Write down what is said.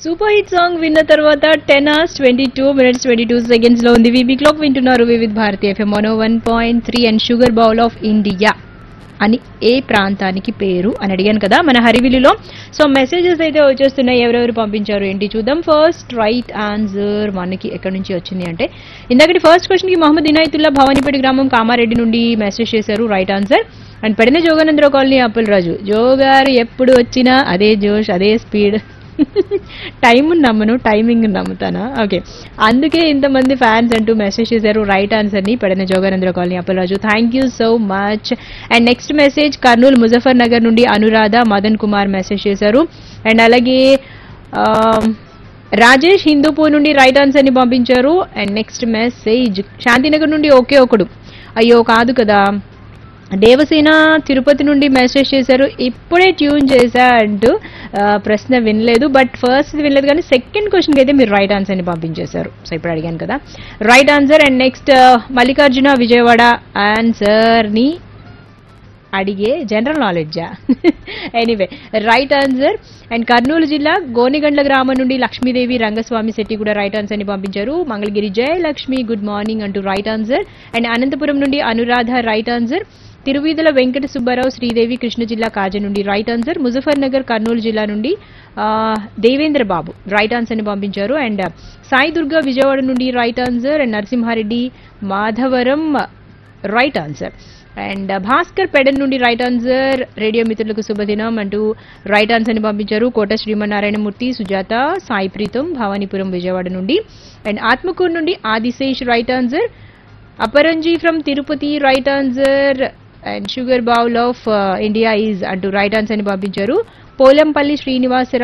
super hit song విన్న తర్వాత ten hours twenty two minutes twenty two seconds లో ఉంది వీబీ క్లాక్ వింటున్నారు వివిధ్ భారతి ఎఫ్ఎం మనో one point three and sugar bowl of India అని ఏ ప్రాంతానికి పేరు అని అడిగాను కదా మన హరివిలిలో సో మెసేజెస్ అయితే వచ్చేస్తున్నాయి ఎవరెవరు పంపించారు ఏంటి చూద్దాం ఫస్ట్ రైట్ ఆన్సర్ మనకి ఎక్కడి నుంచి వచ్చింది అంటే ఇందాకటి ఫస్ట్ క్వశ్చన్ కి మహమ్మద్ ఇనాయతుల్లా భవానీపేట గ్రామం కామారెడ్డి నుండి మెసేజ్ చేశారు right answer and Pedana Joganandarao colony Appal Raju జో గారు ఎప్పుడు వచ్చినా అదే జోష్ అదే స్పీడ్ టైం నమ్మను టైమింగ్ నమ్ముతానా ఓకే అందుకే ఇంతమంది ఫ్యాన్స్ అంటూ మెసేజ్ చేశారు రైట్ ఆన్సర్ ని Pedana Joganandra colony Appalaraju thank you so much and next message Kurnool Muzaffar Nagar నుండి అనురాధ మదన్ కుమార్ మెసేజ్ చేశారు అండ్ అలాగే ఆ, రాజేష్ హిందూపూర్ నుండి రైట్ ఆన్సర్ ని పంపించారు అండ్ నెక్స్ట్ మెసేజ్ శాంతినగర్ నుండి ఒకే ఒకడు అయ్యో కాదు కదా దేవసేన తిరుపతి నుండి మెసేజ్ చేశారు ఇప్పుడే ట్యూన్ చేశా అంటూ ఆ, ప్రశ్న వినలేదు బట్ ఫస్ట్ వినలేదు కానీ సెకండ్ క్వశ్చన్కి అయితే మీరు రైట్ ఆన్సర్ ని పంపించేశారు సో ఇప్పుడు అడిగాను కదా right answer and next Mallikarjuna Vijayawada answer ని అడిగే జనరల్ నాలెడ్జా anyway right answer and Kurnool జిల్లా గోనిగండ్ల గ్రామం నుండి లక్ష్మీదేవి రంగస్వామి శెట్టి కూడా రైట్ ఆన్సర్ ని పంపించారు మంగళగిరి జయలక్ష్మి గుడ్ మార్నింగ్ అంటూ రైట్ ఆన్సర్ అండ్ అనంతపురం నుండి అనురాధ రైట్ ఆన్సర్ తిరువీధుల వెంకట సుబ్బారావు శ్రీదేవి కృష్ణ జిల్లా కాజ నుండి రైట్ ఆన్సర్ ముజఫర్ నగర్ కర్నూలు జిల్లా నుండి ఆ, దేవేంద్ర బాబు రైట్ ఆన్సర్ ని పంపించారు అండ్ సాయి దుర్గా విజయవాడ నుండి right answer and Narasimhareddy Madhavaram right answer and Bhaskar Pedana నుండి రైట్ ఆన్సర్ రేడియో మిత్రులకు శుభదినం అంటూ రైట్ ఆన్సర్ ని పంపించారు కోట శ్రీమన్నారాయణమూర్తి సుజాత సాయి ప్రీతం భవానీపురం విజయవాడ నుండి అండ్ ఆత్మకూరు నుండి Adishesh right answer Aparanji from Tirupati right answer and sugar bowl of India is అంటూ రైట్ ఆన్సర్ ని పంపించారు పోలంపల్లి శ్రీనివాసరావు